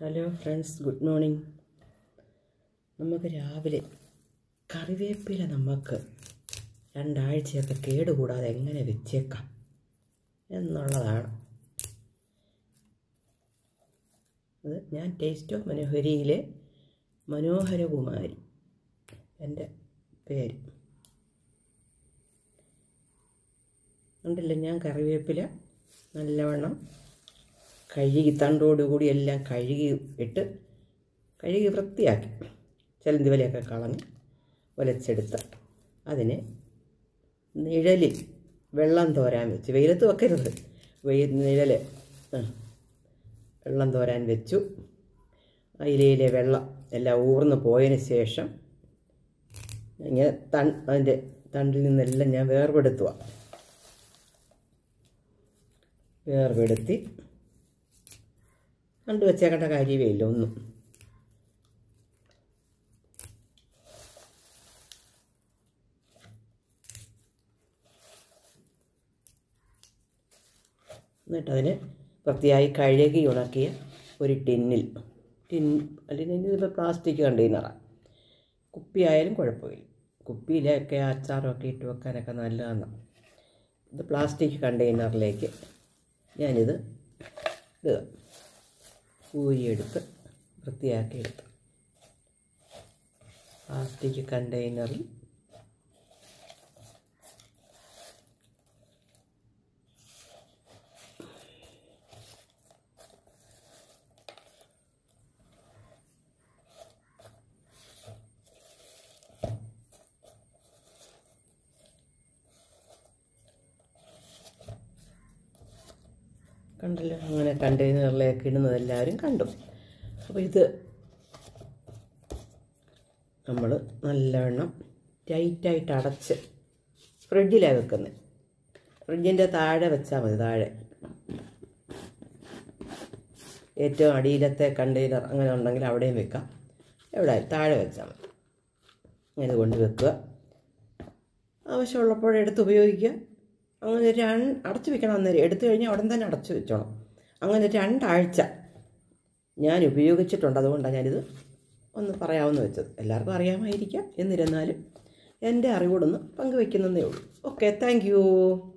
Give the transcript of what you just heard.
hello friends good morning നമുക്ക് രാവിലെ കറിവേപ്പില നമുക്ക് രണ്ടാഴ്ചയൊക്കെ കേടുകൂടാതെ എങ്ങനെ വെച്ചേക്കാം എന്നുള്ളതാണ് അത് ഞാൻ ടേസ്റ്റ് ഓഫ് മനോഹരിയിലെ മനോഹരകുമാരി എൻ്റെ പേര് ഉണ്ടല്ലോ ഞാൻ കറിവേപ്പില നല്ലവണ്ണം കഴുകി തണ്ടോടുകൂടി എല്ലാം കഴുകി ഇട്ട് കഴുകി വൃത്തിയാക്കി ചിലന്തി വലയൊക്കെ കളഞ്ഞ് ഒലച്ചെടുത്ത് അതിനെ നിഴലിൽ വെള്ളം തോരാൻ വെച്ച് വെയിലത്ത് വെക്കരുത് വെയിൽ നിഴൽ ആ, വെള്ളം തോരാൻ വെച്ചു അതിലെ വെള്ളം എല്ലാം ഊർന്ന് പോയതിന് ശേഷം ഇങ്ങനെ തൺ അതിൻ്റെ തണ്ടിൽ നിന്നെല്ലാം ഞാൻ വേർപെടുത്തുക വേർപെടുത്തി കണ്ടു വെച്ചേക്കേണ്ട കാര്യമേ ഇല്ല ഒന്നും എന്നിട്ടതിന് വൃത്തിയായി കഴുകി ഉണക്കിയ ഒരു ടിന്നിൽ ടിൻ അല്ലെങ്കിൽ ഇതിപ്പോൾ പ്ലാസ്റ്റിക് കണ്ടെയ്നറാണ് കുപ്പിയായാലും കുഴപ്പമില്ല കുപ്പിയിലൊക്കെ അച്ചാറൊക്കെ ഇട്ട് വെക്കാനൊക്കെ നല്ലതാണ് ഇത് പ്ലാസ്റ്റിക് കണ്ടെയ്നറിലേക്ക് ഞാനിത് ഇടുക ഊരിയെടുത്ത് വൃത്തിയാക്കി എടുത്ത് പ്ലാസ്റ്റിക് കണ്ടെയ്നറിൽ കണ്ടല്ലോ അങ്ങനെ കണ്ടെയ്നറിലേക്ക് ഇടുന്നത് എല്ലാവരും കണ്ടു അപ്പോൾ ഇത് നമ്മൾ നല്ലവണ്ണം ടൈറ്റായിട്ട് അടച്ച് ഫ്രിഡ്ജിലാണ് വെക്കുന്നത് ഫ്രിഡ്ജിൻ്റെ താഴെ വെച്ചാൽ മതി താഴെ ഏറ്റവും അടിയിലത്തെ കണ്ടെയ്നർ അങ്ങനെ ഉണ്ടെങ്കിൽ അവിടെയും വെക്കാം എവിടെ താഴെ വെച്ചാൽ മതി അങ്ങനെ കൊണ്ട് വെക്കുക ആവശ്യമുള്ളപ്പോൾ എടുത്ത് ഉപയോഗിക്കുക അങ്ങനെ രണ്ട് അടച്ചു വെക്കണം അന്നേരം എടുത്തു കഴിഞ്ഞാൽ ഉടൻ തന്നെ അടച്ചു വെച്ചോണം അങ്ങനെ രണ്ടാഴ്ച ഞാൻ ഉപയോഗിച്ചിട്ടുണ്ട് അതുകൊണ്ടാണ് ഞാനിത് ഒന്ന് പറയാമെന്ന് വെച്ചത് എല്ലാവർക്കും അറിയാമായിരിക്കാം എന്നിരുന്നാലും എൻ്റെ അറിവോടൊന്ന് പങ്കുവെക്കുന്നതേ ഉള്ളൂ ഓക്കെ താങ്ക്